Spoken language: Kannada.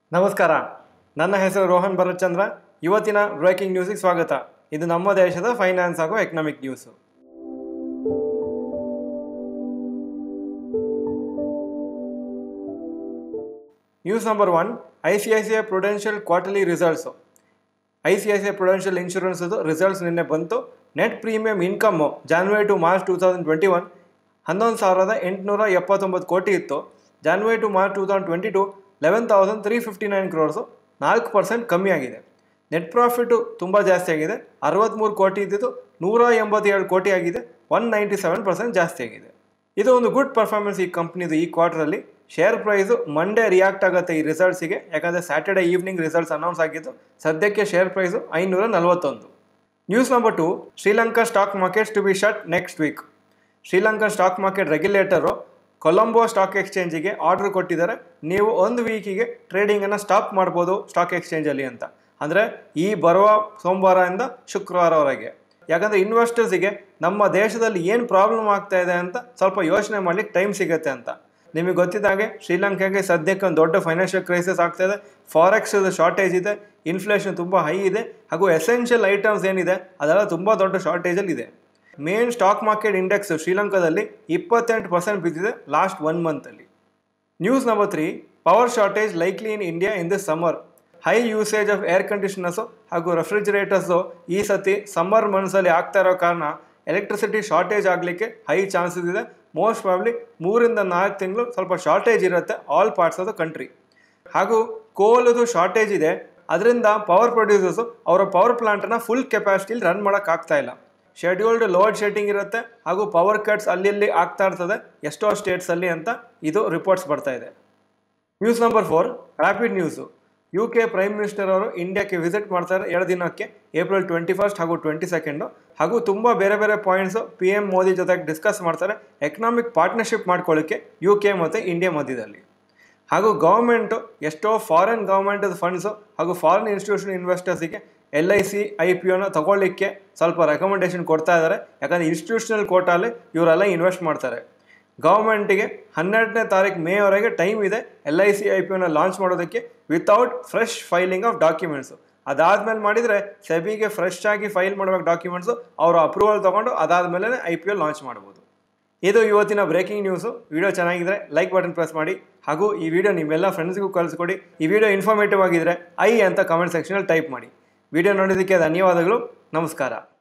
ನಮಸ್ಕಾರ ನನ್ನ ಹೆಸರು ರೋಹನ್ ಭರತ್ಚಂದ್ರ ಇವತ್ತಿನ ಬ್ರೇಕಿಂಗ್ ನ್ಯೂಸಿಗೆ ಸ್ವಾಗತ ಇದು ನಮ್ಮ ದೇಶದ ಫೈನಾನ್ಸ್ ಹಾಗೂ economic news news number one I C I C I Prudential quarterly results I C I C I Prudential ಇನ್ಶೂರೆನ್ಸ್ದು ರಿಸಲ್ಟ್ಸ್ ನಿನ್ನೆ ಬಂತು net premium income January to March two thousand twenty one ಹನ್ನೊಂದು ಸಾವಿರದ ಎಂಟುನೂರ ಎಪ್ಪತ್ತೊಂಬತ್ತು ಕೋಟಿ ಇತ್ತು January to March two thousand twenty two eleven thousand three fifty nine crores ನಾಲ್ಕು ಪರ್ಸೆಂಟ್ ಕಮ್ಮಿ ಆಗಿದೆ ನೆಟ್ ಪ್ರಾಫಿಟು ತುಂಬ ಜಾಸ್ತಿ ಆಗಿದೆ ಅರವತ್ತ್ಮೂರು ಕೋಟಿ ಇದ್ದಿದ್ದು ನೂರ ಎಂಬತ್ತೇಳು ಕೋಟಿ ಆಗಿದೆ ಒನ್ ನೈಂಟಿ ಸೆವೆನ್ ಪರ್ಸೆಂಟ್ ಜಾಸ್ತಿ ಆಗಿದೆ ಇದು ಒಂದು ಗುಡ್ ಪರ್ಫಾರ್ಮೆನ್ಸ್ ಈ ಕಂಪ್ನಿದು ಈ ಕ್ವಾರ್ಟರಲ್ಲಿ ಶೇರ್ ಪ್ರೈಸು ಮಂಡೇ ರಿಯಾಕ್ಟ್ ಆಗುತ್ತೆ ಈ ರಿಸಲ್ಟ್ಸಿಗೆ ಯಾಕಂದರೆ ಸ್ಯಾಟರ್ಡೆ ಈವ್ನಿಂಗ್ ರಿಸಲ್ಟ್ಸ್ ಅನೌನ್ಸ್ ಆಗಿದ್ದು ಸದ್ಯಕ್ಕೆ ಶೇರ್ ಪ್ರೈಸು ಐನೂರ ನಲವತ್ತೊಂದು news number two Sri Lanka stock markets to be shut next week Sri Lanka stock market regulator Colombo stock ಎಕ್ಸ್ಚೇಂಜಿಗೆ ಆರ್ಡರ್ ಕೊಟ್ಟಿದ್ದಾರೆ ನೀವು ಒಂದು ವೀಕಿಗೆ ಟ್ರೇಡಿಂಗನ್ನು ಸ್ಟಾಪ್ ಮಾಡ್ಬೋದು ಸ್ಟಾಕ್ ಎಕ್ಸ್ಚೇಂಜಲ್ಲಿ ಅಂತ ಅಂದರೆ ಈ ಬರುವ ಸೋಮವಾರದಿಂದ ಶುಕ್ರವಾರವರೆಗೆ ಯಾಕಂದರೆ ಇನ್ವೆಸ್ಟರ್ಸಿಗೆ ನಮ್ಮ ದೇಶದಲ್ಲಿ ಏನು ಪ್ರಾಬ್ಲಮ್ ಆಗ್ತಾ ಇದೆ ಅಂತ ಸ್ವಲ್ಪ ಯೋಚನೆ ಮಾಡಲಿಕ್ಕೆ ಟೈಮ್ ಸಿಗುತ್ತೆ ಅಂತ ನಿಮಗೆ ಗೊತ್ತಿದ್ದಾಗೆ ಶ್ರೀಲಂಕಾಗೆ ಸದ್ಯಕ್ಕೆ ಒಂದು ದೊಡ್ಡ ಫೈನಾನ್ಷಿಯಲ್ ಕ್ರೈಸಿಸ್ ಆಗ್ತಾ ಇದೆ ಫಾರೆಕ್ಸ್ ಶಾರ್ಟೇಜ್ ಇದೆ ಇನ್ಫ್ಲೇಷನ್ ತುಂಬ ಹೈ ಇದೆ ಹಾಗೂ ಎಸೆನ್ಷಿಯಲ್ ಐಟಮ್ಸ್ ಏನಿದೆ ಅದೆಲ್ಲ ತುಂಬ ದೊಡ್ಡ ಶಾರ್ಟೇಜಲ್ಲಿ ಇದೆ ಮೇನ್ ಸ್ಟಾಕ್ ಮಾರ್ಕೆಟ್ ಇಂಡೆಕ್ಸ್ ಶ್ರೀಲಂಕಾದಲ್ಲಿ ಇಪ್ಪತ್ತೆಂಟು ಪರ್ಸೆಂಟ್ ಬಿದ್ದಿದೆ ಲಾಸ್ಟ್ ಒನ್ ಮಂತಲ್ಲಿ news number three power shortage likely in India in this summer high usage of air conditioners ಹಾಗೂ ರೆಫ್ರಿಜರೇಟರ್ಸು ಈ ಸತಿ ಸಮ್ಮರ್ ಮಂತ್ಸಲ್ಲಿ ಆಗ್ತಾ ಇರೋ ಕಾರಣ ಎಲೆಕ್ಟ್ರಿಸಿಟಿ ಶಾರ್ಟೇಜ್ ಆಗಲಿಕ್ಕೆ ಹೈ ಚಾನ್ಸಸ್ ಇದೆ ಮೋಸ್ಟ್ ಪ್ರಾಬ್ಲಿ ಮೂರಿಂದ ನಾಲ್ಕು ತಿಂಗಳು ಸ್ವಲ್ಪ ಶಾರ್ಟೇಜ್ ಇರುತ್ತೆ all parts of the country ಹಾಗೂ ಕೋಲದು ಶಾರ್ಟೇಜ್ ಇದೆ ಅದರಿಂದ ಪವರ್ ಪ್ರೊಡ್ಯೂಸರ್ಸು ಅವರ ಪವರ್ ಪ್ಲಾಂಟನ್ನು ಫುಲ್ ಕೆಪಾಸಿಟಿಲಿ ರನ್ ಮಾಡೋಕ್ಕಾಗ್ತಾ ಇಲ್ಲ ಶೆಡ್ಯೂಲ್ಡ್ ಲೋಡ್ ಶೆಡ್ಡಿಂಗ್ ಇರುತ್ತೆ ಹಾಗೂ ಪವರ್ ಕಟ್ಸ್ ಅಲ್ಲಿ ಇಲ್ಲಿ ಆಗ್ತಾ ಇರ್ತದೆ ಎಷ್ಟೋ ಸ್ಟೇಟ್ಸಲ್ಲಿ ಅಂತ ಇದು ರಿಪೋರ್ಟ್ಸ್ ಬರ್ತಾ ಇದೆ news number four rapid news U K prime minister ಅವರು ಇಂಡಿಯಾಕ್ಕೆ ವಿಸಿಟ್ ಮಾಡ್ತಾರೆ ಎರಡು ದಿನಕ್ಕೆ ಏಪ್ರಿಲ್ ಟ್ವೆಂಟಿ ಫಸ್ಟ್ ಹಾಗೂ ಟ್ವೆಂಟಿ ಸೆಕೆಂಡು ಹಾಗೂ ತುಂಬ ಬೇರೆ ಬೇರೆ ಪಾಯಿಂಟ್ಸು ಪಿ ಎಮ್ ಮೋದಿ ಜೊತೆಗೆ ಡಿಸ್ಕಸ್ ಮಾಡ್ತಾರೆ ಎಕನಾಮಿಕ್ ಪಾರ್ಟ್ನರ್ಶಿಪ್ ಮಾಡ್ಕೊಳ್ಳಿಕ್ಕೆ ಯು ಕೆ ಮತ್ತು ಇಂಡಿಯಾ ಮಧ್ಯದಲ್ಲಿ ಹಾಗೂ ಗೌರ್ಮೆಂಟು ಎಷ್ಟೋ ಫಾರಿನ್ ಗೌರ್ಮೆಂಟ್ ಫಂಡ್ಸು ಹಾಗೂ ಫಾರಿನ್ ಇನ್ಸ್ಟಿಟ್ಯೂಷನ್ ಇನ್ವೆಸ್ಟರ್ಸಿಗೆ L I C I P O ತಗೊಳ್ಳಿಕ್ಕೆ ಸ್ವಲ್ಪ ರೆಕಮೆಂಡೇಶನ್ ಕೊಡ್ತಾ ಇದ್ದಾರೆ ಯಾಕಂದರೆ ಇನ್ಸ್ಟಿಟ್ಯೂಷನಲ್ ಕೋಟಾಲಿ ಇವರೆಲ್ಲ ಇನ್ವೆಸ್ಟ್ ಮಾಡ್ತಾರೆ ಗೌರ್ಮೆಂಟಿಗೆ ಹನ್ನೆರಡನೇ ತಾರೀಕು ಮೇವರೆಗೆ ಟೈಮ್ ಇದೆ L I C I P O launch ಮಾಡೋದಕ್ಕೆ without fresh filing of documents ಅದಾದಮೇಲೆ ಮಾಡಿದರೆ ಸೆಬಿಗೆ ಫ್ರೆಶ್ ಆಗಿ ಫೈಲ್ ಮಾಡಬೇಕು ಡಾಕ್ಯುಮೆಂಟ್ಸು ಅವರು ಅಪ್ರೂವಲ್ ತೊಗೊಂಡು ಅದಾದಮೇಲೆ ಐ ಪಿ ಎಲ್ ಲಾಂಚ್ ಮಾಡ್ಬೋದು ಇದು ಇವತ್ತಿನ ಬ್ರೇಕಿಂಗ್ ನ್ಯೂಸು ವಿಡಿಯೋ ಚೆನ್ನಾಗಿದ್ರೆ ಲೈಕ್ ಬಟನ್ ಪ್ರೆಸ್ ಮಾಡಿ ಹಾಗೂ ಈ ವಿಡಿಯೋ ನಿಮ್ಮೆಲ್ಲ ಫ್ರೆಂಡ್ಸ್ಗೂ ಕಳಿಸ್ಕೊಡಿ ಈ ವಿಡಿಯೋ ಇನ್ಫಾರ್ಮೇಟಿವ್ ಆಗಿದ್ರೆ ಐ ಅಂತ ಕಮೆಂಟ್ ಸೆಕ್ಷನಲ್ಲಿ ಟೈಪ್ ಮಾಡಿ ವಿಡಿಯೋ ನೋಡೋದಕ್ಕೆ ಧನ್ಯವಾದಗಳು ನಮಸ್ಕಾರ